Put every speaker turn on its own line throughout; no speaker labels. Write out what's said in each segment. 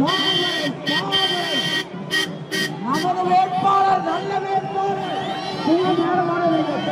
காவல் காவல் நமது வேட்பாளர் நல்ல வேட்பாளர் நீங்க நேரம் வர வேண்டும்.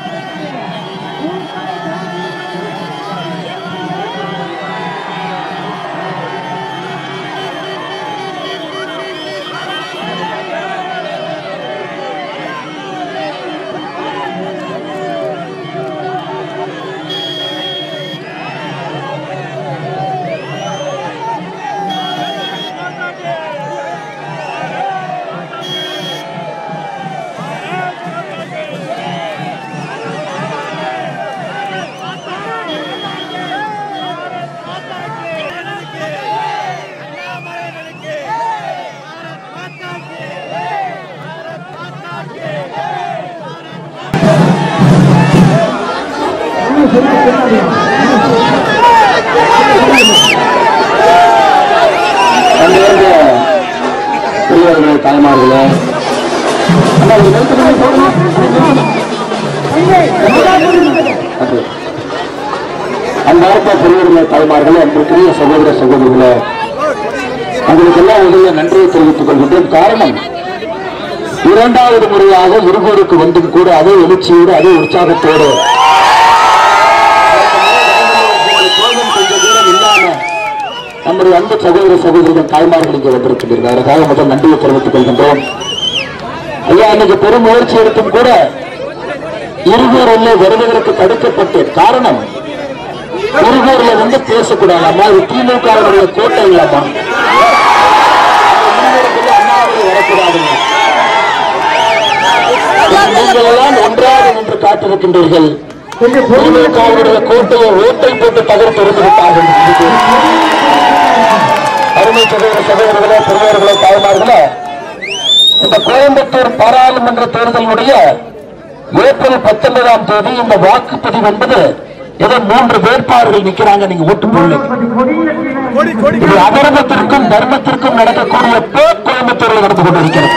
அங்கிருந்து பெரியவர்களே தாய்மார்களே அண்ணா, இது நிறுத்து, நிறுத்து, போடுங்க. அது. அன்பார்ந்த பெரியவர்களே தாய்மார்களே அன்பிற்குரிய சகோதர சகோதரிகளே உங்களுக்கு எல்லாம் முதல்ல நன்றியை தெரிவித்துக் கொள்கின்றேன் காரணம் இரண்டாவது முறையாக இருகூருக்கு வந்தும் கூட அதே எழுச்சியோடு அதே உற்சாகத்தோடு கோபம் கொஞ்சம் தூரம் இல்லாம நம்முடைய அன்பு சகோதர சகோதரிகள் தாய்மார்கள் இங்கே வந்திருக்கின்றீர்கள் அதற்காக முதல் நன்றியை தெரிவித்துக் கொள்கின்றோம் ஐயா இன்னைக்கு பெரும் முயற்சி எடுத்தும் கூட இருகூர் உள்ளே வருவதற்கு தடுக்கப்பட்டு காரணம் இருகூர்ல வந்து பேசக்கூடாதாமா இது திமுகவுடைய கோட்டைங்களாமா இருகூருக்குள்ள அண்ணாமலை வரக்கூடாதுங்க நீங்கள் எல்லாம் ஒன்றாக நின்று காத்திருக்கின்றீர்கள் திமுகவுடைய கோட்டையை ஓட்டை போட்டு தகர்த்து இருந்து விட்டார்கள் அருமை சகோதர சகோதரர்களே பெரியவர்களே தாய்மார்களே இந்த கோயம்புத்தூர் பாராளுமன்ற தேர்தலுடைய ஏப்ரல் பத்தொன்பதாம் தேதி இந்த வாக்குப்பதிவு என்பது ஏதோ மூன்று வேட்பாளர்கள் நிக்கிறாங்க நீங்க ஓட்டு போடல இது அதர்மத்திற்கும் தர்மத்திற்கும் நடக்கக்கூடிய போர் கோயம்புத்தூரில் நடந்து கொண்டிருக்கிறது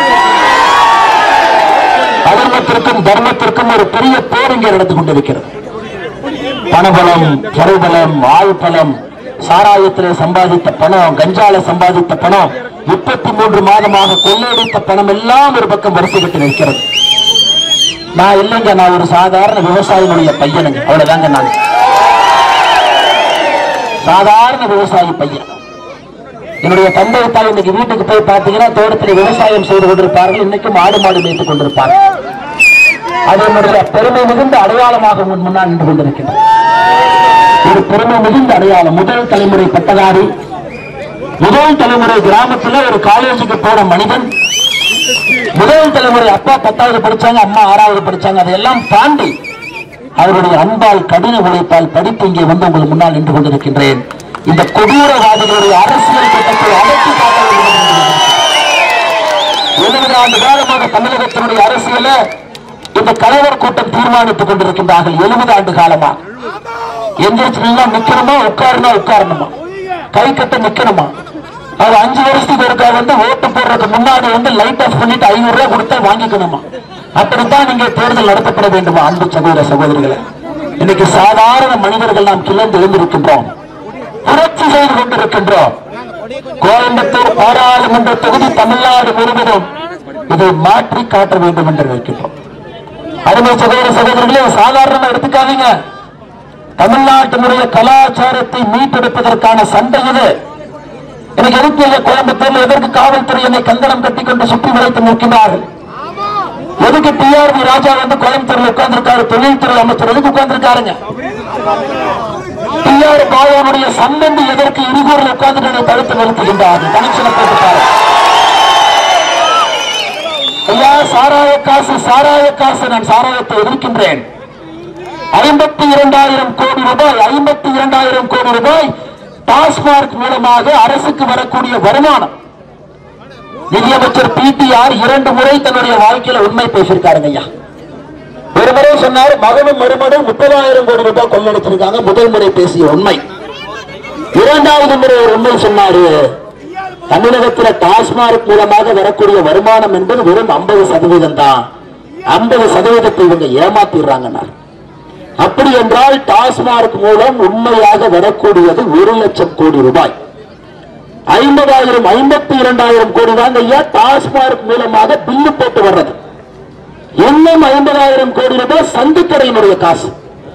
அதர்மத்திற்கும் தர்மத்திற்கும் ஒரு பெரிய போர் இங்கே நடந்து கொண்டிருக்கிறது பணபலம் பொருள்பலம் ஆழ்பலம் சாராயத்திலே சம்பாதித்த பணம் கஞ்சால சம்பாதித்த பணம் முப்பத்தி மூன்று மாதமாக கொள்ளையடித்த பணம் எல்லாம் ஒரு பக்கம் வரிசைப்பட்டு நிற்கிறது நான் இல்லைங்க நான் ஒரு சாதாரண விவசாயினுடைய பையனுங்க அவ்வளவுதாங்க நான் சாதாரண விவசாயி பையன் என்னுடைய தந்தை தாய் இன்னைக்கு வீட்டுக்கு போய் பார்த்தீங்கன்னா தோட்டத்தில் விவசாயம் செய்து கொண்டிருப்பார்கள் இன்னைக்கும் ஆடு மாடு மேய்த்துக் கொண்டிருப்பார்கள் அது என்னுடைய பெருமை மிகுந்த அடையாளமாக உன் முன்னால் நின்று கொண்டிருக்கின்றது ஒரு பெருமை மிகுந்த அடையாளம் முதல் தலைமுறை பட்டதாரி முதல் தலைமுறை கிராமத்துல ஒரு காலேஜுக்கு போன மனிதன் முதல் தலைமுறை அப்பா பத்தாவது படிச்சாங்க அம்மா ஆறாவது படிச்சாங்க அதையெல்லாம் தாண்டி அவருடைய அன்பால் கடின உழைப்பால் படித்து இங்கே வந்து உங்கள் முன்னால் நின்று கொண்டிருக்கின்றேன் இந்த கொடூரவாதிகளுடைய அரசியல் திட்டத்தை அழைத்து காட்ட வேண்டும் என்று நினைக்கிறேன். எழுபது ஆண்டு காலமாக தமிழகத்தினுடைய அரசியல இந்த கலைவர் கூட்டம் தீர்மானித்துக் கொண்டிருக்கின்றார்கள் எழுபது ஆண்டு காலமா எந்திரிச்சு நின்னா நிக்கணுமா உட்காருனா உட்காரணுமா கை கட்ட நிக்கணுமா அது அஞ்சு வருஷத்துக்கு ஒருக்கா வந்து ஓட்டு போடுறதுக்கு முன்னாடி வந்து லைட் ஆஃப் பண்ணிட்டு ஐநூறு ரூபாய் கொடுத்தா வாங்கிக்கணுமா அப்படித்தான் நீங்க தேர்தல் நடத்தப்பட வேண்டுமா அன்பு சகோதர சகோதரிகளே இன்னைக்கு சாதாரண மனிதர்கள் நாம் கிளர்ந்து எழுந்திருக்கின்றோம் புரட்சி செய்து கொண்டிருக்கின்றோம் கோயம்புத்தூர் பாராளுமன்ற தொகுதி தமிழ்நாடு முழுவதும் இதை மாற்றி காட்ட வேண்டும் என்று இருக்கின்றோம் அருமை சகோதர சகோதரர்களே சாதாரணமா எடுத்துக்காதீங்க தமிழ்நாட்டினுடைய கலாச்சாரத்தை மீட்டெடுப்பதற்கான சண்டை இது எனக்கு எதுக்கு இங்க கோயம்புத்தூர்ல எதற்கு காவல்துறை என்னை கங்கணம் கட்டி கொண்டு சுற்றி வளைத்து நிற்கிறார்கள் எதுக்கு டிஆர்பி ராஜா வந்து கோயம்புத்தூர்ல உட்கார்ந்திருக்காரு தொழில்துறை அமைச்சர் எதுக்கு உட்கார்ந்திருக்காருங்க டிஆர் பாலாவுடைய சம்பந்தி எதற்கு இருகூரில் உட்கார்ந்து என்னை தடுத்து நிறுத்துகின்றார் கனெக்ஷனை போட்டுட்டாரு ஐயா சாராய காசு சாராய காசு நான் சாராயத்தை எதிர்க்கின்றேன் ஐம்பத்தி இரண்டாயிரம் கோடி ரூபாய் ஐம்பத்தி இரண்டாயிரம் கோடி ரூபாய் டாஸ்மார்க் மூலமாக அரசுக்கு வரக்கூடிய வருமானம் நிதியமைச்சர் பிடிஆர் இரண்டு முறை தன்னுடைய வாழ்க்கையில உண்மை பேசியிருக்காருங்க ஐயா ஒரு முறை சொன்னார் மகனும் மருமனும் முப்பதாயிரம் கோடி ரூபாய் கொள்ளடிச்சிருக்காங்க முதல் முறை பேசிய உண்மை இரண்டாவது முறை ஒரு உண்மை சொன்னாரு தமிழகத்தில் டாஸ்மார்க் மூலமாக வரக்கூடிய வருமானம் என்பது வெறும் ஐம்பது சதவீதம் தான் ஐம்பது சதவீதத்தை இவங்க ஏமாத்திடுறாங்கன்னார் அப்படி என்றால் டாஸ்மார்க் மூலம் உண்மையாக வரக்கூடியது ஒரு லட்சம் கோடி ரூபாய் ஐம்பது ஐம்பதாயிரம் ஐம்பத்தி இரண்டாயிரம் கோடி தாங்க ஐயா டாஸ்மார்க் மூலமாக பில்லு போட்டு வர்றது இன்னும் ஐம்பதாயிரம் கோடி ரூபாய் சந்துக்கடையினுடைய காசு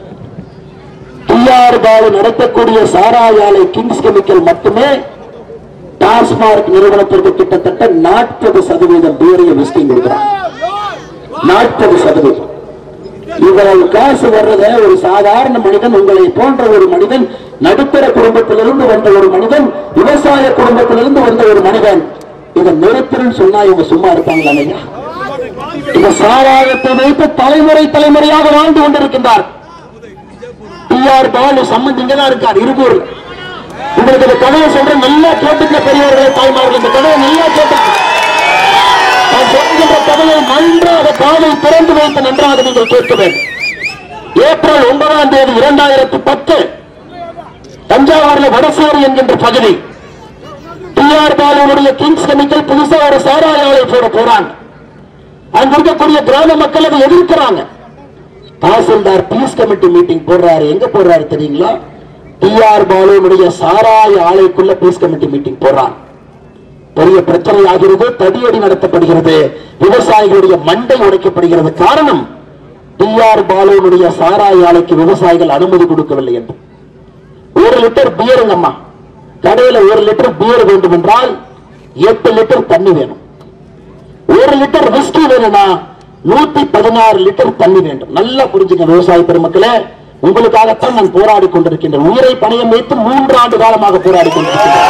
டிஆர் பாலு நடத்தக்கூடிய சாராய ஆலை கிங்ஸ் கெமிக்கல் மட்டுமே டாஸ்மார்க் நிறுவனத்திற்கு கிட்டத்தட்ட நாற்பது சதவீதம் பேரிய விஸ்டிங் கொடுக்கிறாங்க நாற்பது சதவீதம் இவ்வளவு காசு வர்றத ஒரு சாதாரண மனிதன் உங்களை போன்ற ஒரு மனிதன் நடுத்தர குடும்பத்திலிருந்து வந்த ஒரு மனிதன் விவசாய குடும்பத்திலிருந்து வந்த ஒரு மனிதன் இதை நிறுத்தணும்னு சொன்னா இவங்க சும்மா இருப்பாங்களா ஐயா இந்த சாராயத்தை வைத்து தலைமுறை தலைமுறையாக வாழ்ந்து கொண்டிருக்கின்றார் டிஆர் பாலு சம்பந்த் இங்க தான் இருக்கார் இருகூர் உங்களுக்கு இந்த கதையை சொல்றேன் நல்லா கேட்டுக்க பெரியவர்களே தாய்மார்கள் இந்த கதையை நல்லா கேட்டுக்க நான் சொல்கின்ற கதையை நன்றாக காதை திறந்து வைத்து நன்றாக நீங்கள் கேட்க வேண்டும் ஏப்ரல் ஒன்பதாம் தேதி இரண்டாயிரத்தி பத்து தஞ்சாவூர்ல வடசேரி என்கின்ற பகுதி டிஆர் பாலுடைய கிங்ஸ் கெமிக்கல் புதுசா ஒரு சாராய ஆலை போட போறாங்க அங்க இருக்கக்கூடிய கிராம மக்கள் அதை எதிர்க்கிறாங்க தாசில்தார் பீஸ் கமிட்டி மீட்டிங் போடுறாரு எங்க போடுறாரு தெரியுங்களா டிஆர் பாலுடைய சாராய ஆலைக்குள்ள பீஸ் கமிட்டி மீட்டிங் போடுறாங்க பெரிய பிரச்சனை ஆகிறது தடியடி நடத்தப்படுகிறது விவசாயிகளுடைய மண்டை உடைக்கப்படுகிறது காரணம் டிஆர் பாலுடைய சாராய ஆலைக்கு விவசாயிகள் அனுமதி கொடுக்கவில்லை என்று ஒரு லிட்டர் பியருங்கம்மா கடையில ஒரு லிட்டர் பியர் வேண்டும் என்றால் எட்டு லிட்டர் தண்ணி வேணும் ஒரு லிட்டர் விஸ்கி வேணும்னா நூத்தி பதினாறு லிட்டர் தண்ணி வேண்டும் நல்லா புரிஞ்சுங்க விவசாய பெருமக்களே உங்களுக்காகத்தான் நான் போராடி கொண்டிருக்கின்றேன் உயிரை பணியம் வைத்து மூன்று ஆண்டு காலமாக போராடி கொண்டிருக்கின்றேன்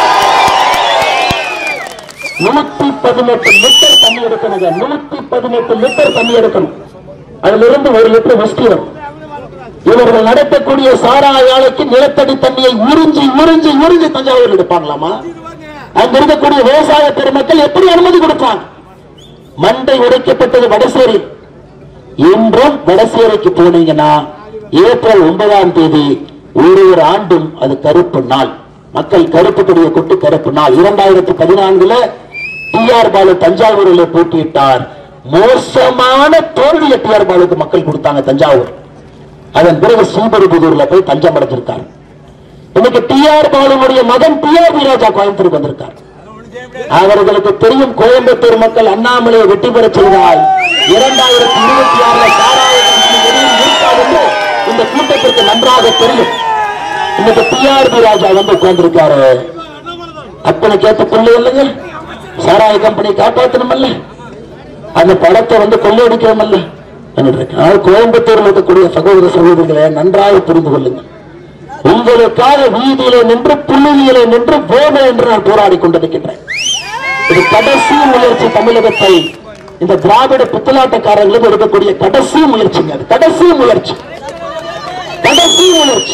நூத்தி பதினெட்டு லிட்டர் தண்ணி எடுக்கணுங்க நூத்தி பதினெட்டு லிட்டர் தண்ணி எடுக்கணும் அதுல இருந்து ஒரு லிட்டர் விஸ்கி வரும் இவர்கள் நடத்தக்கூடிய சாராய ஆலைக்கு நிலத்தடி தண்ணியை உறிஞ்சி உறிஞ்சி உறிஞ்சி தஞ்சாவூர் எடுப்பாங்களாமா அங்க இருக்கக்கூடிய விவசாய பெருமக்கள் எப்படி அனுமதி கொடுப்பாங்க மண்டை உடைக்கப்பட்டது வடசேரி இன்றும் வடசேரிக்கு போனீங்கன்னா ஏப்ரல் ஒன்பதாம் தேதி ஒரு ஒரு ஆண்டும் அது கருப்பு நாள் மக்கள் கருப்பு கொடியை கொட்டு கருப்பு நாள் இரண்டாயிரத்தி பதினான்குல டிஆர் பாலு தஞ்சாவூரில் போட்டியிட்டார் மோசமான தோல்வியை டிஆர் பாலுக்கு மக்கள் கொடுத்தாங்க தஞ்சாவூர் அதன் பிறகு ஸ்ரீபெரும்புதூர்ல போய் தஞ்சம் அடைஞ்சிருக்கார் இன்னைக்கு டிஆர் பாலுடைய மகன் டிஆர் வீராஜா கோயம்புத்தூருக்கு வந்திருக்கார் அவர்களுக்கு தெரியும் கோயம்புத்தூர் மக்கள் அண்ணாமலையை வெற்றி பெற செய்தால் இரண்டாயிரத்தி இருபத்தி ஆறுல சாராய கம்பெனி எதுவும் இருக்காது என்று இந்த கூட்டத்திற்கு நன்றாக தெரியும் இன்னைக்கு டிஆர்பி ராஜா வந்து உட்கார்ந்திருக்காரு அத்தனை கேட்ட பிள்ளை இல்லைங்க சாராய கம்பெனி காப்பாற்றணுமல்ல அந்த படத்தை வந்து கொள்ளையடிக்கிறோமல்ல அதனால கோயம்புத்தூரில் இருக்கக்கூடிய சகோதர சகோதரிகளை நன்றாக புரிந்து கொள்ளுங்கள் உங்களுக்காக வீதியிலே நின்று புள்ளியிலே நின்று போன என்று நான் போராடி கொண்டிருக்கின்றேன் இது கடைசி முயற்சி தமிழகத்தை இந்த திராவிட பித்தலாட்டக்காரர்களுக்கு எடுக்கக்கூடிய கடைசி முயற்சிங்க அது கடைசி முயற்சி கடைசி முயற்சி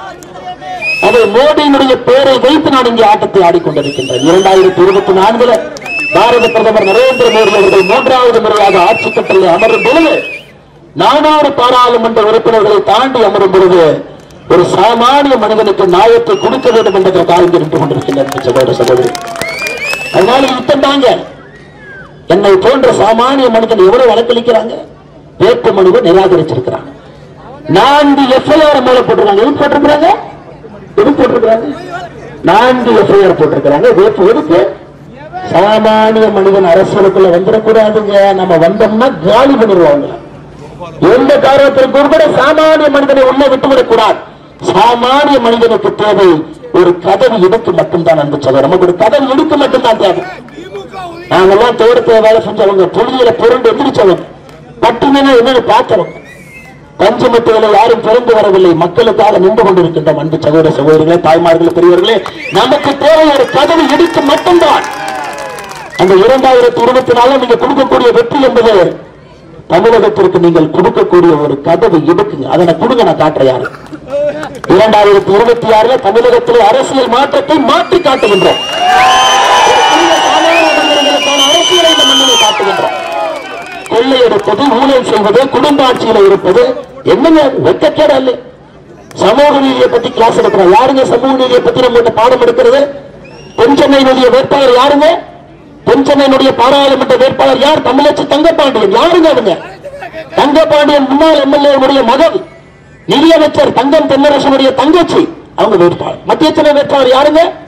அதை மோடியினுடைய பெயரை வைத்து நான் இங்கே ஆட்டத்தை ஆடிக்கொண்டிருக்கின்றேன் இரண்டாயிரத்தி இருபத்தி நான்குல பாரத பிரதமர் நரேந்திர மோடி அவர்கள் மூன்றாவது முறையாக ஆட்சி கட்டளை அமரும் பொழுது நானூறு பாராளுமன்ற உறுப்பினர்களை தாண்டி அமரும் பொழுது ஒரு சாமானிய மனிதனுக்கு நியாயத்தை கொடுக்க வேண்டும் என்பதற்காக இங்கே நின்று கொண்டிருக்கின்றனர் சகோதர சகோதரி அதனால யுத்தம் தாங்க என்னை போன்ற சாமானிய மனிதன் எவ்வளவு வழக்களிக்கிறாங்க வேட்பு மனுவை நிராகரிச்சிருக்கிறாங்க நான்கு எஃப்ஐஆர் மேல போட்டிருக்காங்க எது போட்டிருக்கிறாங்க எது போட்டிருக்கிறாங்க நான்கு எஃப்ஐஆர் போட்டிருக்கிறாங்க வேட்பு எதுக்கு சாமானிய மனிதன் அரசியலுக்குள்ள வந்துடக்கூடாதுங்க நம்ம வந்தோம்னா காலி பண்ணிடுவாங்க எந்த காரணத்திற்கு கூட சாமானிய மனிதனை உள்ள விட்டுவிடக் கூடாது சாமானிய மனிதனுக்கு தேவை ஒரு கதவு இடுக்கு மட்டும்தான் அன்பு சகோதரர் நமக்கு ஒரு கதவு இடுக்கு மட்டும்தான் தேவை நாங்கெல்லாம் தோட்டத்தை வேலை செஞ்சவங்க புழுதியில புரண்டு எந்திரிச்சவங்க பட்டுமைனா என்னன்னு பார்த்தவங்க பஞ்சமத்தில யாரும் பிறந்து வரவில்லை மக்களுக்காக நின்று கொண்டிருக்கின்றோம் அன்பு சகோதர சகோதரிகளே தாய்மார்களே பெரியவர்களே நமக்கு தேவை ஒரு கதவு இடுக்கு மட்டும்தான் அந்த இரண்டாயிரத்தி இருபத்தி நாலு நீங்க கொடுக்கக்கூடிய வெற்றி என்பது தமிழகத்திற்கு நீங்கள் கொடுக்கக்கூடிய ஒரு கதவு இடுக்குங்க அதனை கொடுங்க நான் காட்டுறேன் யாரு இரண்டாயிரத்தி இருபத்தி ஆறுல தமிழகத்திலே அரசியல் மாற்றத்தை மாற்றி காட்டுகின்றோம் ஒரு புதிய சாமானிய மனிதர்களுக்கான அரசியலை இந்த மண்ணிலே காட்டுகின்றோம் கொள்ளையடிப்பது ஊழல் செய்வது குடும்ப ஆட்சியில இருப்பது என்னங்க வெட்டக்கேடா இல்லை சமூக நீதியை பத்தி கிளாஸ் எடுக்கிறோம் யாருங்க சமூக நீதியை பத்தி நம்ம பாடம் எடுக்கிறது தென்சென்னையினுடைய வேட்பாளர் யாருங்க தென்சென்னையினுடைய பாராளுமன்ற வேட்பாளர் யார் தமிழச்சி தங்கப்பாண்டியன் யாருங்க அவங்க தங்கப்பாண்டியன் முன்னாள் எம்எல்ஏ மகன் நிதியமைச்சர் தங்கம் தென்னரசனுடைய தங்கச்சி அவங்க வேட்பாளர் மத்திய சென்னை வேட்பாளர் யாருங்க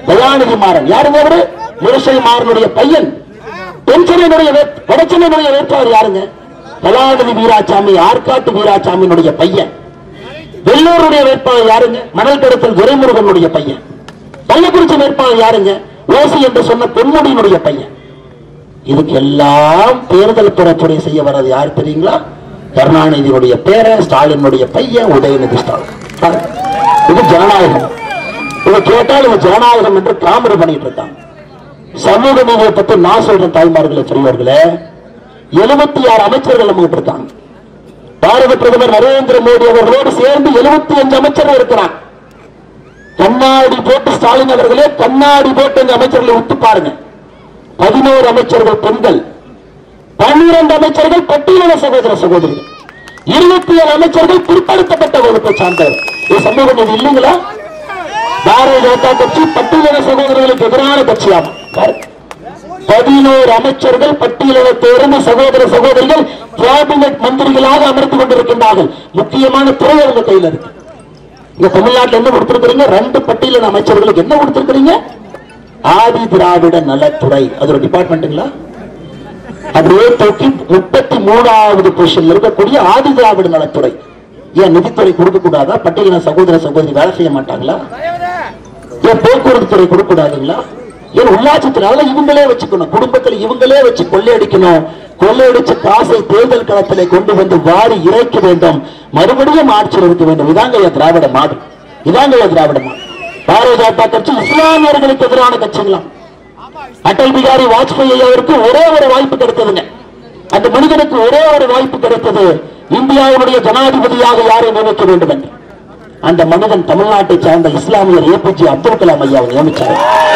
தயாநிதி மாறன் யாருங்க அவரு முரசை மாறனுடைய பையன் தென்சென்னையினுடைய வே- வடசென்னையினுடைய வேட்பாளர் யாருங்க தலாநிதி வீராசாமி ஆற்காட்டு வீராசாமியினுடைய பையன் வெள்ளூருடைய வேட்பாளர் யாருங்க மணல் கடத்தல் துரைமுருகனுடைய பையன் கள்ளக்குறிச்சி வேட்பாளர் யாருங்க ஓசி என்று சொன்ன பொன்முடியினுடைய பையன் இதுக்கு எல்லாம் தேர்தல் துறைத்துறை செய்ய வர்றது யார் தெரியுங்களா கருணாநிதியுடைய பேரன் ஸ்டாலினுடைய பையன் உதயநிதி ஸ்டாலின் பாருங்க. இது ஜனநாயகம் இதை கேட்டால் இவன் ஜனநாயகம் என்று காமெடி பண்ணிட்டு இருக்கான் சமூக நீதியை பத்தி நான் சொல்றேன் தாய்மார்களே பெரியவர்களே எழுபத்தி ஆறு அமைச்சர்கள் நம்ம கிட்ட இருக்காங்க பாரத பிரதமர் நரேந்திர மோடி அவர்களோடு சேர்ந்து எழுபத்தி அஞ்சு அமைச்சர்கள் இருக்கிறாங்க கண்ணாடி போட்டு ஸ்டாலின் அவர்களே கண்ணாடி போட்டு இந்த அமைச்சர்களை விட்டு பாருங்க பதினோரு அமைச்சர்கள் பெண்கள் பன்னிரண்டு அமைச்சர்கள் பட்டியலின சகோதர சகோதரிகள் இருபத்தி ஏழு அமைச்சர்கள் பிற்படுத்தப்பட்ட வகுப்பை சார்ந்தவர் இது சமூக நீதி இல்லைங்களா பாரதிய ஜனதா கட்சி பட்டியலின சகோதரர்களுக்கு எதிரான கட்சியாகும் பாருங்க. பதினோரு அமைச்சர்கள் பட்டியலின தேர்ந்த சகோதர சகோதரிகள் கேபினெட் மந்திரிகளாக அமர்ந்து கொண்டிருக்கின்றார்கள் முக்கியமான துறை அவங்க கையில் இருக்கு இங்க தமிழ்நாட்டுல என்ன கொடுத்திருக்கிறீங்க ரெண்டு பட்டியலின அமைச்சர்களுக்கு என்ன கொடுத்திருக்கிறீங்க ஆதி திராவிட நலத்துறை அது ஒரு டிபார்ட்மெண்ட்டுங்களா அப்படியே தூக்கி முப்பத்தி மூணாவது பொசிஷன்ல இருக்கக்கூடிய ஆதி திராவிட நலத்துறை ஏன் நிதித்துறை கொடுக்க கூடாதா பட்டியலின சகோதர சகோதரி வேலை செய்ய மாட்டாங்களா ஏன் போக்குவரத்து துறை கொடுக்க கூடாதுங்களா ஏன் உள்ளாட்சித்துறை அதெல்லாம் இவங்களே வச்சுக்கணும் குடும்பத்துல இவங்களே வச்சு கொள்ளையடிக்கணும் கொள்ளையடிச்ச காசை தேர்தல் களத்திலே கொண்டு வந்து வாரி இறைக்க வேண்டும் மறுபடியும் ஆட்சியில் இருக்க வேண்டும் இதாங்க என் திராவிட மாடு இதாங்க என் திராவிட மாடு பாரதிய ஜனதா கட்சி இஸ்லாமியர்களுக்கு எதிரான கட்சிங்களாம் அடல் பிகாரி வாஜ்பாய் அவருக்கு ஒரே ஒரு வாய்ப்பு கிடைத்ததுங்க அந்த மனிதனுக்கு ஒரே ஒரு வாய்ப்பு கிடைத்தது இந்தியாவுடைய ஜனாதிபதியாக யாரை நியமிக்க வேண்டும் என்று அந்த மனிதன் தமிழ்நாட்டை சார்ந்த இஸ்லாமியர் ஏபிஜே அப்துல் கலாம் ஐயாவை நியமிச்சார்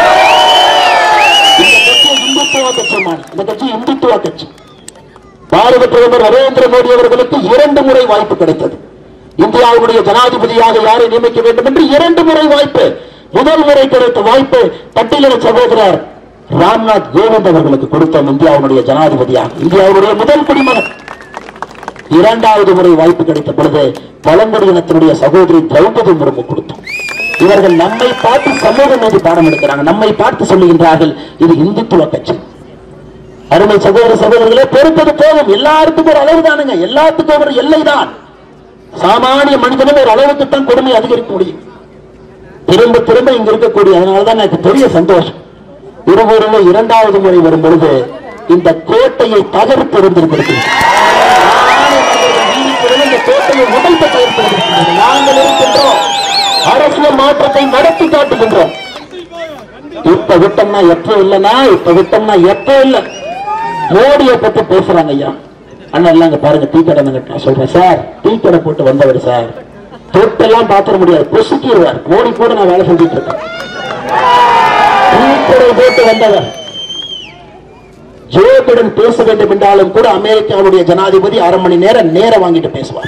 இந்த கட்சி இந்துத்துவ கட்சிமான இந்த கட்சி இந்துத்துவ கட்சி பாரத பிரதமர் நரேந்திர மோடி அவர்களுக்கு இரண்டு முறை வாய்ப்பு கிடைத்தது இந்தியாவுடைய ஜனாதிபதியாக யாரை நியமிக்க வேண்டும் என்று இரண்டு முறை வாய்ப்பு முதல் முறை கிடைத்த வாய்ப்பு பட்டியலின சகோதரர் ராம்நாத் கோவிந்த் அவர்களுக்கு கொடுத்தோம் இந்தியாவுடைய ஜனாதிபதியாக இந்தியாவுடைய முதல் குடிமகன் இரண்டாவது முறை வாய்ப்பு கிடைத்த பொழுது பழங்குடியினத்தினுடைய சகோதரி திரௌபதி முர்மு கொடுத்தோம் இவர்கள் நம்மை பார்த்து சமூக நீதி பாடம் எடுக்கிறாங்க நம்மை பார்த்து சொல்லுகின்றார்கள் இது இந்துத்துவ கட்சி அருமை சகோதர சகோதரர்களே பொறுப்பது போதும் எல்லாருக்கும் ஒரு அளவு தானுங்க எல்லாத்துக்கும் ஒரு எல்லை தான் சாமானிய மனிதனும் ஒரு அளவுக்கு தான் கொடுமை அதிகரிக்க முடியும் திரும்ப திரும்ப இங்க இருக்கக்கூடிய அதனாலதான் எனக்கு பெரிய சந்தோஷம் இருவருமே இரண்டாவது முறை வரும் பொழுது இந்த கோட்டையை தகர்த்து இருந்திருக்கிறது இந்த கோட்டையை முதல் தகர்த்து நாங்கள் இருக்கின்றோம் அரசியல் மாற்றத்தை நடத்தி காட்டுகின்றோம் இப்ப விட்டோம்னா எப்ப இல்லைன்னா இப்ப விட்டோம்னா எப்ப இல்ல மோடியை பத்தி பேசுறாங்க ஐயா அண்ணா இல்லங்க பாருங்க டீ கடை நான் சொல்றேன் சார் டீ கடை போட்டு வந்தவர் சார் தொட்டெல்லாம் பாத்திர முடியாது பொசுக்கிடுவார் மோடி கூட நான் வேலை செஞ்சுட்டு இருக்கேன் டீ கடை போட்டு வந்தவர் ஜோபிடன் பேச வேண்டும் என்றாலும் கூட அமெரிக்காவுடைய ஜனாதிபதி அரை மணி நேரம் நேரம் வாங்கிட்டு பேசுவார்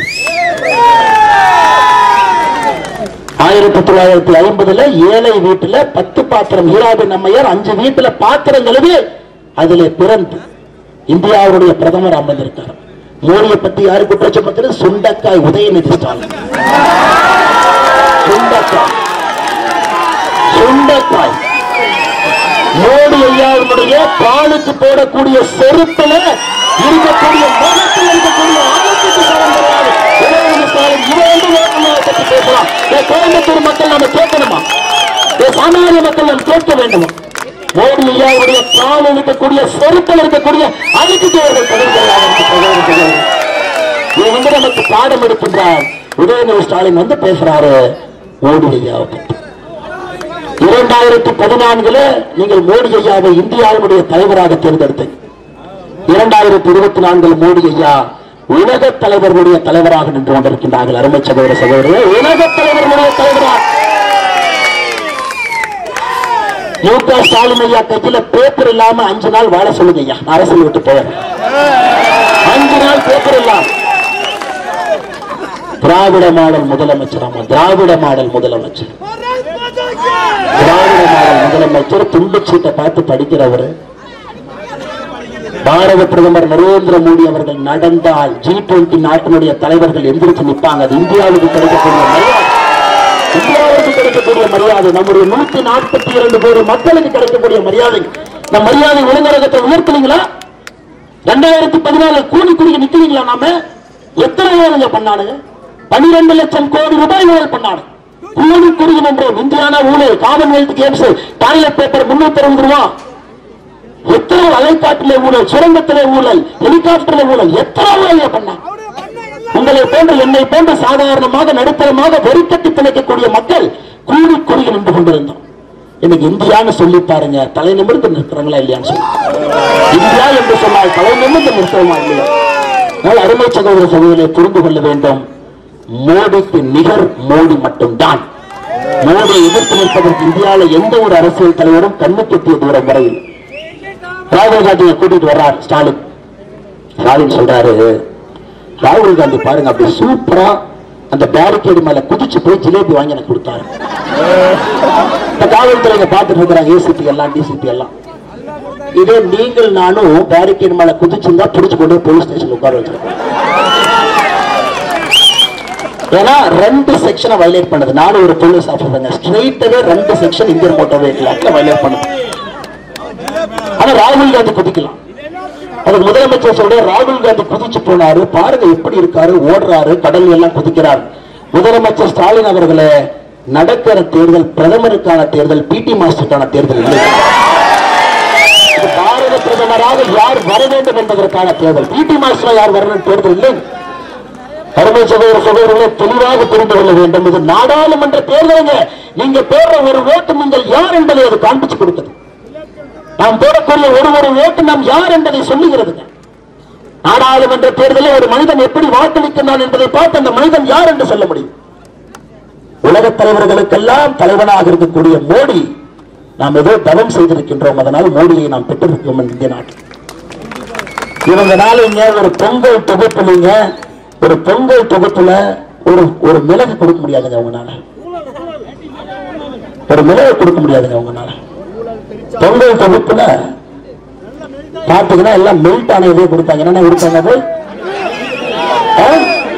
ஆயிரத்தி தொள்ளாயிரத்தி ஐம்பதுல ஏழை வீட்டுல பத்து பாத்திரம் ஹீராபின் அம்மையார் அஞ்சு வீட்டுல பாத்திரம் கழுவி அதுல பிறந்து இந்தியாவுடைய பிரதமர் அமர்ந்திருக்கார் மோடியை பத்தி யாரு குற்றச்சாட்டு சுண்டக்காய் உதயநிதி ஸ்டாலின் சுண்டக்காய் சுண்டக்காய் மோடி ஐயாவுடைய பாலுக்கு போடக்கூடிய செருப்புல இருக்கக்கூடிய முகத்தில் இருக்கக்கூடிய ஆபத்துக்கு சமம் கிடையாது. உதயநிதி ஸ்டாலின் இவன் வந்து வேட்பாளரை பத்தி பேசலாம் என் கோயம்புத்தூர் மக்கள் நம்ம கேட்கணுமா என் சாமானிய மக்கள் நாம் கேட்க வேண்டுமா மோடி ஐயாவுடைய கால் இருக்கக்கூடிய செருப்பில் இருக்கக்கூடிய அதுக்கு அவர்கள் பதில் கிடையாது என்று சகோதரர்களே. இவன் வந்து நமக்கு பாடம் எடுக்கின்றார் உதயநிதி ஸ்டாலின் வந்து பேசுறாரு மோடி ஐயாவை பற்றி இரண்டாயிரத்தி பதினான்குல நீங்கள் மோடி ஐயாவை இந்தியாவுடைய தலைவராக தேர்ந்தெடுத்தீங்க இரண்டாயிரத்தி இருபத்தி நான்கில் மோடி ஐயா உலக தலைவர்களுடைய தலைவராக நின்று கொண்டிருக்கின்றார்கள் அருமை சகோதர சகோதரர்களே உலக தலைவர்களுடைய தலைவராக மு க ஸ்டாலின் ஐயா கையில பேப்பர் இல்லாம அஞ்சு நாள் வாழ சொல்லுங்க ஐயா நான் அரசியல் விட்டு போறேன் அஞ்சு நாள் பேப்பர் இல்லாம திராவிட மாடல் முதலமைச்சர் ஆமா திராவிட மாடல் முதலமைச்சர் திராவிட மாடல் முதலமைச்சர் துண்டுச்சீட்டை பார்த்து படிக்கிறவர் பாரத பிரதமர் நரேந்திர மோடி அவர்கள் நடந்தால் ஜி டுவெண்டி நாட்டினுடைய தலைவர்கள் எந்திரிச்சு நிற்பாங்க அது இந்தியாவுக்கு கிடைக்கக்கூடிய மரியாதை இந்தியாவிற்கு கிடைக்கக்கூடிய மரியாதை நம்முடைய நூத்தி நாற்பத்தி இரண்டு கோடி மக்களுக்கு கிடைக்கக்கூடிய மரியாதை இந்த மரியாதை ஒழுங்கரகத்தை உயர்த்துனீங்களா ரெண்டாயிரத்தி பதினாலு கூலி குறுகி நிக்கிறீங்களா நாம எத்தனை வேலைங்க பண்ணானுங்க பனிரெண்டு லட்சம் கோடி ரூபாய் ஊழல் பண்ணானு கூலி குறுகி நின்றோம் இந்தியானா ஊழல் காமன்வெல்த் கேம்ஸ் டாய்லெட் பேப்பர் முன்னூத்தி அறுபது ரூபா எத்தனை அலைக்காட்டிலே ஊழல் சுரங்கத்திலே ஊழல் ஹெலிகாப்டர்ல ஊழல் எத்தனை ஊழல் பண்ணாங்க உங்களை போன்ற என்னை போன்ற சாதாரணமாக நடுத்தரமாக வெறிக்கட்டி பிழைக்கக்கூடிய மக்கள் கூடி குறுகி நின்று கொண்டிருந்தோம் இன்னைக்கு இந்தியான்னு சொல்லி பாருங்க தலை நிமிர்ந்து நிற்கிறாங்களா இல்லையான்னு சொல்லி இந்தியா என்று சொன்னால் தலை நிமிர்ந்து நிற்கிறோமா இல்லையா அதனால் அருமை சகோதர சகோதரியை புரிந்து கொள்ள வேண்டும் மோடிக்கு நிகர் மோடி மட்டும்தான் மோடியை எதிர்த்து நிற்பதற்கு இந்தியாவில் எந்த ஒரு அரசியல் தலைவரும் கண்ணு கெட்டிய தூரம் வரையில் ராகுல் காந்தியை கூட்டிட்டு வர்றார் ஸ்டாலின் ஸ்டாலின் சொல்றாரு ராகுல் காந்தி பாருங்க அப்படி சூப்பரா அந்த பேரிகேடு மேல குதிச்சு போய் ஜிலேபி வாங்கி எனக்கு கொடுத்தாரு இந்த காவல்துறைங்க பார்த்துட்டு இருக்கிறாங்க ஏசிபி எல்லாம் டிசிபி எல்லாம் இதே நீங்கள் நானும் பேரிகேடு மேல குதிச்சிருந்தா பிடிச்சு கொண்டு போய் போலீஸ் ஸ்டேஷன் உட்கார வச்சிருக்கோம் ஏன்னா ரெண்டு செக்ஷனை வயலேட் பண்ணுது நானும் ஒரு போலீஸ் ஆஃபீஸருங்க ஸ்ட்ரெயிட்டாவே ரெண்டு செக்ஷன் இந்தியன் மோட்டார் வெஹிக்கிள் ஆக்ட்ல வயலேட் பண்ணுது ஆனா ராகுல் காந்தி குதிக்கலாம் அதுக்கு முதலமைச்சர் சொல்ற ராகுல் காந்தி குதிச்சு போனாரு பாருங்க எப்படி இருக்காரு ஓடுறாரு கடல் எல்லாம் குதிக்கிறார் முதலமைச்சர் ஸ்டாலின் அவர்களே நடக்கிற தேர்தல் பிரதமருக்கான தேர்தல் பிடி மாஸ்டருக்கான தேர்தல் இல்லை இது பாரத பிரதமராக யார் வர வேண்டும் என்பதற்கான தேர்தல் பிடி மாஸ்டர் யார் வரணும் தேர்தல் இல்லை அருமை சகோதர சகோதரர்களை தெளிவாக புரிந்து கொள்ள வேண்டும் இது நாடாளுமன்ற தேர்தலுங்க நீங்க போடுற ஒரு ஓட்டு நீங்கள் யார் என்பதை அது காண்பிச்சு கொடுக்குது நாம் போடக்கூடிய ஒரு ஒரு ஓட்டு நாம் யார் என்பதை சொல்லுகிறதுங்க நாடாளுமன்ற தேர்தலில் ஒரு மனிதன் எப்படி வாக்களிக்கிறான் என்பதை பார்த்து அந்த மனிதன் யார் என்று சொல்ல முடியும் உலகத் தலைவர்களுக்கெல்லாம் தலைவனாக இருக்கக்கூடிய மோடி நாம் ஏதோ தவம் செய்திருக்கின்றோம் அதனால் மோடியை நாம் பெற்றிருக்கோம் இந்திய நாட்டில் இவங்க நாளைங்க ஒரு பொங்கல் தொகுப்புலீங்க ஒரு பொங்கல் தொகுப்புல ஒரு ஒரு மிளகு கொடுக்க முடியாதுங்க அவங்கனால ஒரு மிளகு கொடுக்க முடியாதுங்க அவங்கனால பொங்கல் தொகுப்புல பாத்தீங்கன்னா எல்லாம் மெல்ட் ஆன இதே கொடுத்தாங்க என்னென்ன கொடுத்தாங்க அது ஆ?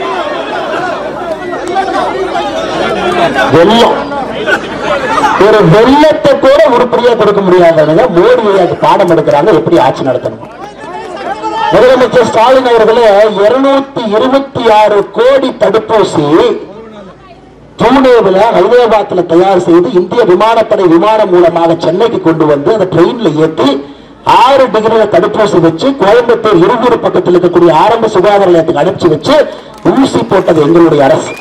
வெள்ளம் ஒரு வெள்ளத்தை கூட உருப்படியா கொடுக்க முடியாதவங்க மோடியை அது பாடம் எடுக்கிறாங்க எப்படி ஆட்சி நடத்தணும் முதலமைச்சர் ஸ்டாலின் அவர்களே இருநூத்தி இருபத்தி ஆறு கோடி தடுப்பூசி புனேவில் ஹைதராபாத்ல தயார் செய்து இந்திய விமானப்படை விமானம் மூலமாக சென்னைக்கு கொண்டு வந்து அந்த ட்ரெயின்ல ஏற்றி ஆறு டிகிரில தடுப்பூசி வச்சு கோயம்புத்தூர் இருகூர் பக்கத்தில் இருக்கக்கூடிய ஆரம்ப சுகாதார நிலையத்துக்கு அனுப்பிச்சு வச்சு ஊசி போட்டது எங்களுடைய அரசு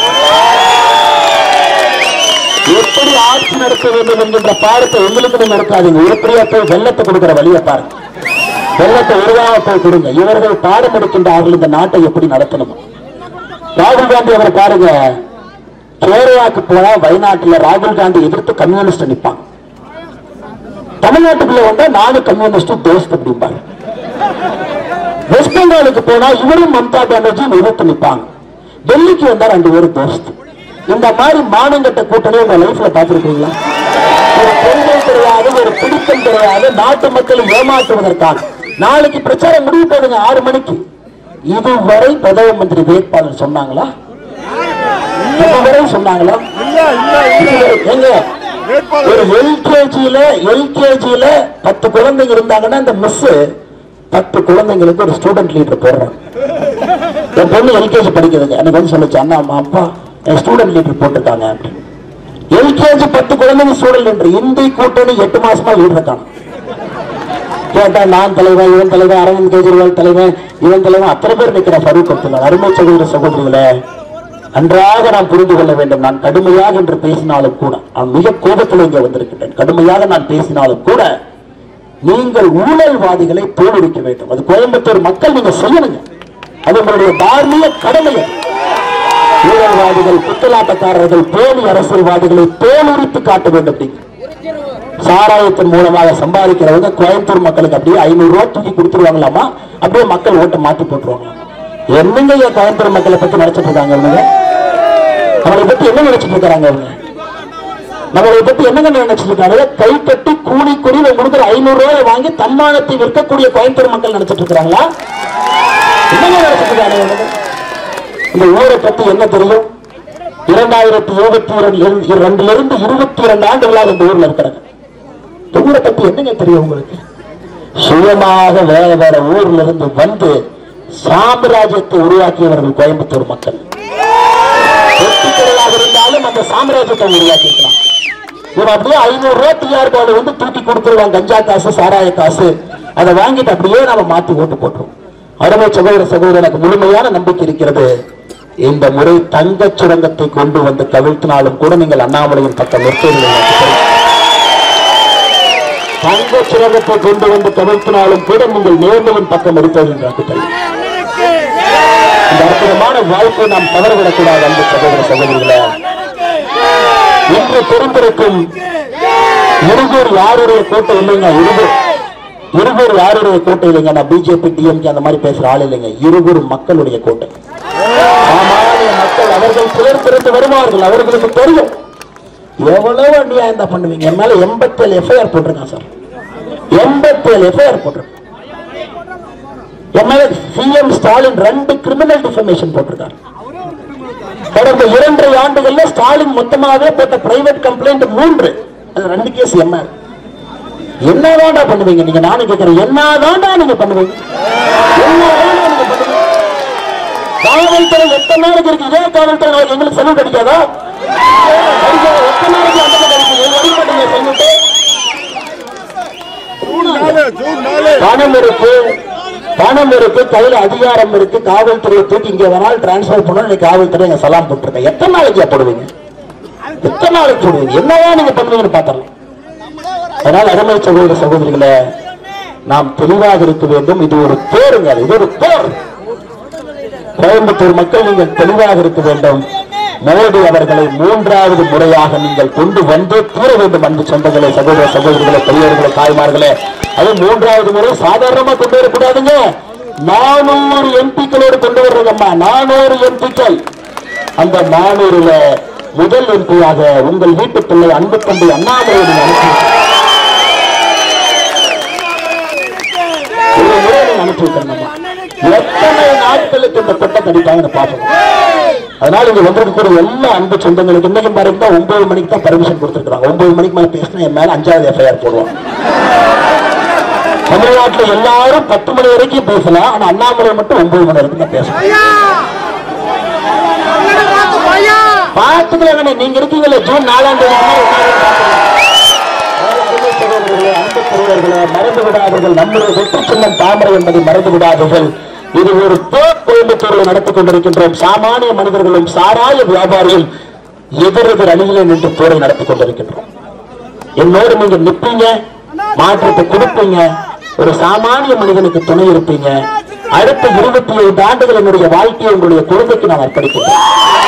எப்படி ஆட்சி நடத்த வேண்டும் என்கின்ற பாடத்தை எங்களுக்கு நீங்க நடக்காதீங்க உருப்படியா போய் வெள்ளத்தை கொடுக்கிற வழியை பாருங்க வெள்ளத்தை ஒருவாக போய் கொடுங்க இவர்கள் பாடம் எடுக்கின்றார்கள் இந்த நாட்டை எப்படி நடத்தணும் ராகுல் காந்தி அவர் பாருங்க கேரளாக்கு போனா வயநாட்டுல ராகுல் காந்தி எதிர்த்து கம்யூனிஸ்ட் நிப்பாங்க தமிழ்நாட்டுக்குள்ள வந்தா நானும் கம்யூனிஸ்ட் தோஸ்த் அப்படிம்பாங்க வெஸ்ட் பெங்காலுக்கு போனா இவரும் மம்தா பானர்ஜி எதிர்த்து நிப்பாங்க டெல்லிக்கு வந்தா ரெண்டு பேரும் தோஸ்த் இந்த மாதிரி மானங்கட்ட கூட்டணி உங்க லைஃப்ல பார்த்திருக்கீங்களா ஒரு கொள்கை கிடையாது ஒரு பிடித்தம் கிடையாது நாட்டு மக்களை ஏமாற்றுவதற்காக நாளைக்கு பிரச்சாரம் முடிவு போடுங்க ஆறு மணிக்கு இதுவரை பிரதம மந்திரி வேட்பாளர் சொன்னாங்களா இதுவரை சொன்னாங்களா இதுவரை எங்க ஒரு எல்கேஜியில எல்கேஜியில பத்து குழந்தைங்க இருந்தாங்கன்னா இந்த மிஸ் பத்து குழந்தைங்களுக்கு ஒரு ஸ்டூடெண்ட் லீடர் போடுறாங்க என் பொண்ணு எல்கேஜி படிக்குதுங்க எனக்கு வந்து சொல்லுச்சு அண்ணா அம்மா அப்பா என் ஸ்டூடெண்ட் லீடர் போட்டிருக்காங்க அப்படின்னு எல்கேஜி பத்து குழந்தைங்க ஸ்டூடெண்ட் லீடர் இந்தி கூட்டணி எட்டு மாசமா லீடர் காணும் கேட்டா நான் தலைவன் இவன் தலைவன் அரவிந்த் கெஜ்ரிவால் தலைவன் இவன் தலைவன் அத்தனை பேர் நிற்கிற ஃபரூக் அப்துல்லா அருமை சகோதர சகோதரிகளே நன்றாக நாம் புரிந்து கொள்ள வேண்டும் நான் கடுமையாக என்று பேசினாலும் கூட நான் மிக கோபத்தில் இங்கே வந்திருக்கின்றேன் கடுமையாக நான் பேசினாலும் கூட நீங்கள் ஊழல்வாதிகளை தோலுரிக்க வேண்டும் அது கோயம்புத்தூர் மக்கள் நீங்க செய்யணுங்க அது உங்களுடைய தார்மீக கடமை அது. ஊழல்வாதிகள் குத்தலாட்டக்காரர்கள் போலி அரசியல்வாதிகளை தோலுரித்து காட்ட வேண்டும் நீங்க சாராயத்தின் மூலமாக சம்பாதிக்கிறவங்க கோயம்புத்தூர் மக்களுக்கு அப்படியே ஐநூறு ரூபாய் தூக்கி கொடுத்துருவாங்களாமா அப்படியே மக்கள் ஓட்டை மாத்தி போட்டுருவாங்க என்னங்க என் கோயம்புத்தூர் மக்களை பத்தி நினைச்சிட்டு இருக்காங்க அவங்க அவங்களை பத்தி என்ன நினைச்சிட்டு இருக்காங்க அவங்க நம்மளை பத்தி என்னங்க நினைச்சிட்டு இருக்காங்க கை கட்டி கூலி கூலி கொடுக்குற ஐநூறு ரூபாய் வாங்கி தன்மானத்தை விற்கக்கூடிய கோயம்புத்தூர் மக்கள் நினைச்சிட்டு இருக்காங்களா என்னங்க நினைச்சிட்டு இருக்காங்க இவங்க? இந்த ஊரை பத்தி என்ன தெரியும் இரண்டாயிரத்தி இருபத்தி இரண்டு ரெண்டிலிருந்து இருபத்தி இரண்டு ஆண்டுகளாக இந்த ஊர்ல இருக்கிறாங்க இந்த ஊரை பத்தி என்னங்க தெரியும் உங்களுக்கு சுயமாக வேற வேற ஊர்ல இருந்து வந்து சாம்ராஜ்யத்தை உருவாக்கியவர்கள் கோயம்புத்தூர் மக்கள் வெற்றிகளாக இருந்தாலும் அந்த சாம்ராஜ்யத்தை உருவாக்கி இருக்கலாம் இவன் அப்படியே ஐநூறு ரூபாய் டிஆர் பால் வந்து தூக்கி கொடுத்துருவான் கஞ்சா காசு சாராய காசு அதை வாங்கிட்டு அப்படியே நாம மாத்தி ஓட்டு போட்டுருவோம் அருமை சகோதர சகோதரர் எனக்கு முழுமையான நம்பிக்கை இருக்கிறது இந்த முறை தங்கச் சுரங்கத்தை கொண்டு வந்து கவிழ்த்தினாலும் கூட நீங்கள் அண்ணாமலையின் பக்கம் நிற்கவில்லை எனக்கு தெரியும். தங்கச் சுரங்கத்தை கொண்டு வந்து கவிழ்த்தினாலும் கூட நீங்கள் நேர்மையின் பக்கம் இருப்பது என்று எனக்கு தெரியும் இந்த அற்புதமான வாய்ப்பை நாம் தவறவிடக்கூடாது அன்பு சகோதர சகோதரிகளே இன்று தெரிந்திருக்கும் இருகூர் யாருடைய கோட்டை இல்லைங்க இருகூர் இருகூர் யாருடைய கோட்டை இல்லைங்க நான் பிஜேபி டிஎம்கே அந்த மாதிரி பேசுற ஆள் இல்லைங்க இருகூர் மக்களுடைய கோட்டை சாமானிய மக்கள் அவர்கள் சிலர் திறந்து வருவார்கள் அவர்களுக்கு தெரியும் எவ்வளவு அநியாயம் தான் பண்ணுவீங்க என் மேல எண்பத்தேழு எஃப்ஐஆர் போட்டிருக்கான் சார் எண்பத்தேழு எஃப்ஐஆர் போட்டிருக்கேன் என் மேல சிஎம் ஸ்டாலின் ரெண்டு கிரிமினல் டிஃபர்மேஷன் போட்டிருக்காரு கடந்த இரண்டரை ஆண்டுகள்ல ஸ்டாலின் மொத்தமாவே போட்ட பிரைவேட் கம்ப்ளைண்ட் மூன்று அது ரெண்டு கேஸ் என்ன என்னதான்டா பண்ணுவீங்க நீங்க நானும் கேட்கிறேன் என்னதான்டா நீங்க பண்ணுவீங்க என்னதான்டா நீங்க பண்ணுவீங்க காவல்துறை எத்தனை நாளைக்கு இருக்கு இதே காவல்துறை நாளைக்கு எங்களுக்கு செலவு கிடைக்காதா கிடைக்காதா? எத்தனை நாளைக்கு அந்த கிடைக்கும் எங்க வழி பண்ணுங்க செல்லுட்டு பணம் இருக்கு பணம் இருக்கு கையில அதிகாரம் இருக்கு காவல்துறையை தூக்கி இங்க வேணாலும் டிரான்ஸ்பர் பண்ணணும் நீ காவல்துறை எங்க சலாம் போட்டுருக்க எத்தனை நாளைக்கு போடுவீங்க எத்தனை நாளைக்கு போடுவீங்க என்னதான் நீங்க பண்ணுவீங்கன்னு பார்த்தரலாம் அதனால் அருமை சகோதர சகோதரிகளே நாம் தெளிவாக இருக்க வேண்டும் இது ஒரு போருங்க இது ஒரு போர் கோயம்புத்தூர் மக்கள் நீங்கள் தெளிவாக இருக்க வேண்டும் மோடி அவர்களை மூன்றாவது முறையாக நீங்கள் கொண்டு வந்து தீர வேண்டும் அன்பு சொந்தங்களே சகோதர சகோதரிகளே பெரியவர்களே தாய்மார்களே அது மூன்றாவது முறை சாதாரணமா கொண்டு வரக்கூடாதுங்க நானூறு எம்பிக்களோடு கொண்டு வர்றதம்மா நானூறு எம்பிக்கள் அந்த நானூறுல முதல் எம்பியாக உங்கள் வீட்டு பிள்ளை அன்பு தம்பி அண்ணாமலை நீங்க அனுப்பி ஒரு முறை நீங்க அனுப்பி வைக்கணும்மா எத்தனை நாட்களுக்கு இந்த கொட்டை கடிப்பாங்கன்னு பார்ப்போம் அதனால இங்க வந்திருக்கக்கூடிய எல்லா அன்பு சொந்தங்களுக்கு இன்னைக்கு பாருங்க ஒன்பது மணிக்கு தான் பர்மிஷன் கொடுத்துருக்காங்க ஒன்பது மணிக்கு மேல பேசினா என் மேல அஞ்சாவது எஃப்ஐஆர் போடுவாங்க தமிழ்நாட்டுல எல்லாரும் பத்து மணி வரைக்கும் பேசலாம் ஆனா அண்ணாமலை மட்டும் ஒன்பது மணி வரைக்கும் தான் பேசலாம் பார்த்துக்கலாம் நீங்க இருக்கீங்களே ஜூன் நாலாம் தேதி சகோதரர்களே, அன்பு சகோதரர்களே, மறந்து விடாதீர்கள் நம்முடைய வெற்றி சின்னம் தாமரை என்பதை மறந்து விடாதீர்கள் இது ஒரு போர் கோயம்புத்தூரில் நடத்திக் கொண்டிருக்கின்றோம் சாமானிய மனிதர்களும் சாராய வியாபாரிகள் எதிரெதிர் அணியிலே நின்று போரை நடத்திக் கொண்டிருக்கின்றோம் என்னோடு நீங்க நிப்பீங்க மாற்றத்தை கொடுப்பீங்க ஒரு சாமானிய மனிதனுக்கு துணை இருப்பீங்க அடுத்த இருபத்தி ஐந்து ஆண்டுகள் என்னுடைய வாழ்க்கையை உங்களுடைய குழந்தைக்கு நான் அர்ப்பணிக்கிறேன்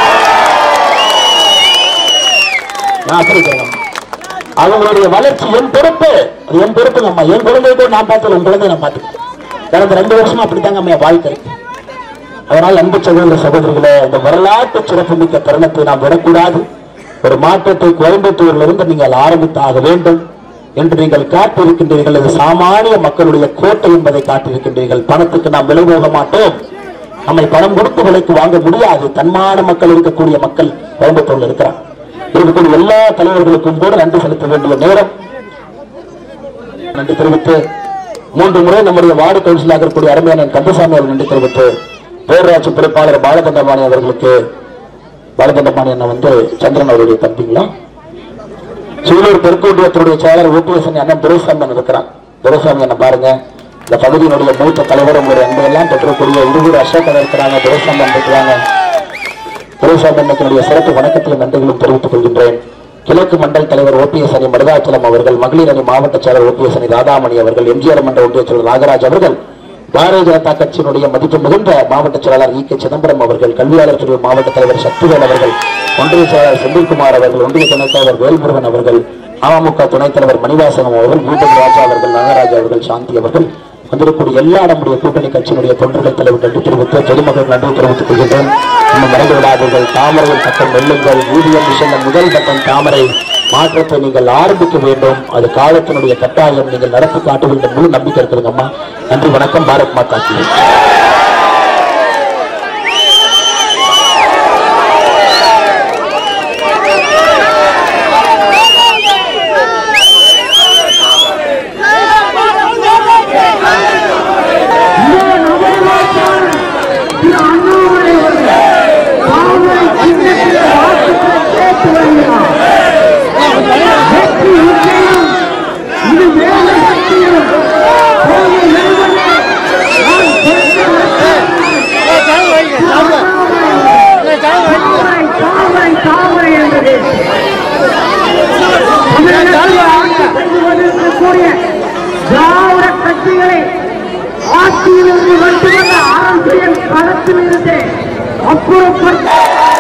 நான் அர்ப்பணிக்கிறேன் அவங்களுடைய வளர்ச்சி என் பொறுப்பு அது என் பொறுப்புங்க அம்மா என் குழந்தை கூட நான் பார்த்து உன் குழந்தைய நான் பார்த்துக்கிறேன் கடந்த ரெண்டு வருஷமா அப்படித்தாங்க அம்மா என் வாழ்க்கை அதனால் அன்பு சகோதர சகோதரிகளே இந்த வரலாற்று சிறப்புமிக்க தருணத்தை நாம் விடக்கூடாது ஒரு மாற்றத்தை கோயம்புத்தூரில் இருந்து நீங்கள் ஆரம்பித்தாக வேண்டும் என்று நீங்கள் காட்டியிருக்கின்றீர்கள் இது சாமானிய மக்களுடைய கோட்டை என்பதை காட்டியிருக்கின்றீர்கள் பணத்துக்கு நாம் விலை போக மாட்டோம் நம்மை பணம் கொடுத்து விலைக்கு வாங்க முடியாது தன்மான மக்கள் இருக்கக்கூடிய மக்கள் கோயம்புத்தூர்ல இருக்கிறார் இருக்கக்கூடிய எல்லா தலைவர்களுக்கும் கூட நன்றி செலுத்த வேண்டிய நேரம் நன்றி தெரிவித்து மூன்று முறை நம்முடைய வார்டு கவுன்சிலாக இருக்கக்கூடிய அருமையான கந்தசாமி அவர்கள் நன்றி தெரிவித்து பேரூராட்சி பொறுப்பாளர் பாலகண்டபாணி அவர்களுக்கு பாலகண்டபாணி அண்ணன் வந்து சந்திரன் அவருடைய தம்பிங்களா சூலூர் தெற்கொன்றியத்தினுடைய செயலர் ஓபிஎஸ் அண்ணன் துரைசாமி அண்ணன் இருக்கிறான் துரைசாமி அண்ணன் பாருங்க இந்த பகுதியினுடைய மூத்த தலைவர் உங்களுடைய அன்பெல்லாம் பெற்றக்கூடிய இருவர் அசோக் அண்ணன் இருக்கிறாங்க துரைசாமி அண்ணன் இருக்கிறாங்க துரைசாமி அண்ணனுடைய சிறப்பு வணக்கத்தையும் நன்றிகளும் தெரிவித்துக் கொள்கின்றேன் கிழக்கு மண்டல் தலைவர் ஓபிஎஸ் அணி மருதாச்சலம் அவர்கள் மகளிர் அணி மாவட்ட செயலர் ஓபிஎஸ் அணி ராதாமணி அவர்கள் எம்ஜிஆர் மன்ற ஒன்றிய செயலர் நாகராஜ் அவர்கள் பாரதிய ஜனதா கட்சியினுடைய மதிப்பு மிகுந்த மாவட்ட செயலாளர் இ கே சிதம்பரம் அவர்கள் கல்வியாளர் பிரிவு மாவட்ட தலைவர் சக்திவேல் அவர்கள் ஒன்றிய செயலாளர் செந்தில்குமார் அவர்கள் ஒன்றிய துணைத் தலைவர் வேல்முருகன் அவர்கள் அமமுக துணைத் தலைவர் மணிவாசனம் அவர்கள் பூபதி ராஜா அவர்கள் நாகராஜ் அவர்கள் சாந்தி அவர்கள் வந்திருக்கக்கூடிய எல்லா நம்முடைய கூட்டணி கட்சியினுடைய தொண்டர்கள் தலைவர் நன்றி தெரிவித்து பொதுமக்கள் நன்றி தெரிவித்துக் கொள்கின்றோம் இன்னும் மறைந்து விடாதீர்கள் தாமரையில் பட்டம் வெல்லுங்கள் ஊதியம் மிஷன் முதல் பட்டம் தாமரை மாற்றத்தை நீங்கள் ஆரம்பிக்க வேண்டும் அது காலத்தினுடைய கட்டாயம் நீங்கள் நடத்தி காட்ட வேண்டும் முழு நம்பிக்கை இருக்குதுங்கம்மா நன்றி வணக்கம் பாரத் மாதா கி
களத்தில் இருந்து அப்புறப்படுத்த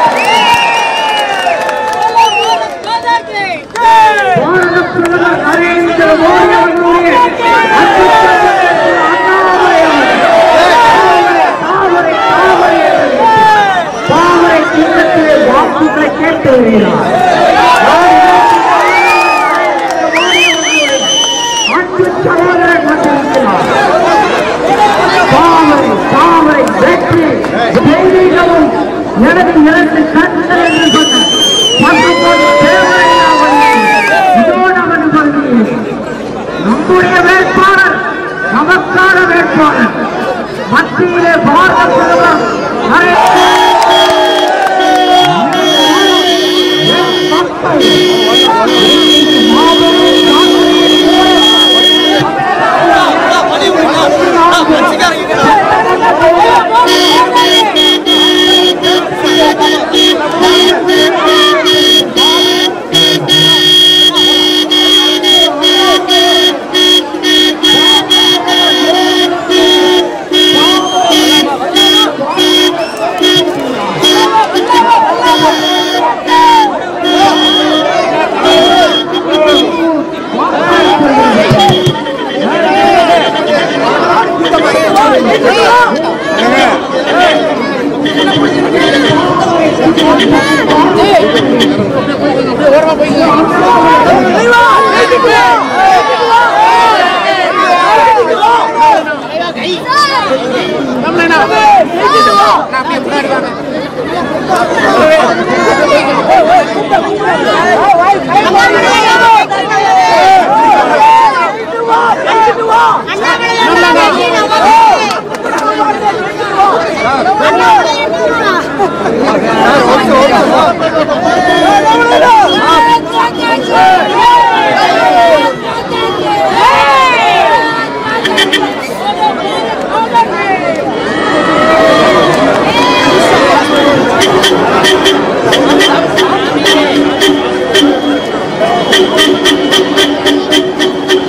பாரத பிரதமர் நரேந்திர மோடி அவர்களுடைய அன்பு சகோதரர் அண்ணாமலை அவர்கள் தாமரை தாமரை என்று தாமரை சின்னத்திலே வாக்குகளை கேட்டு வருகிறார் அன்பு சகோதரர் வந்திருக்கிறார் தாமரை தாமரை வெற்றி தெய்வீகமும் எனது இரண்டு கண்கள் என்று சொன்ன பசுபொன் தேவையா இதோ நமது பகுதியில் நம்முடைய வேட்பாளர் நமக்கான வேட்பாளர் மத்தியிலே பாரத பிரதமர்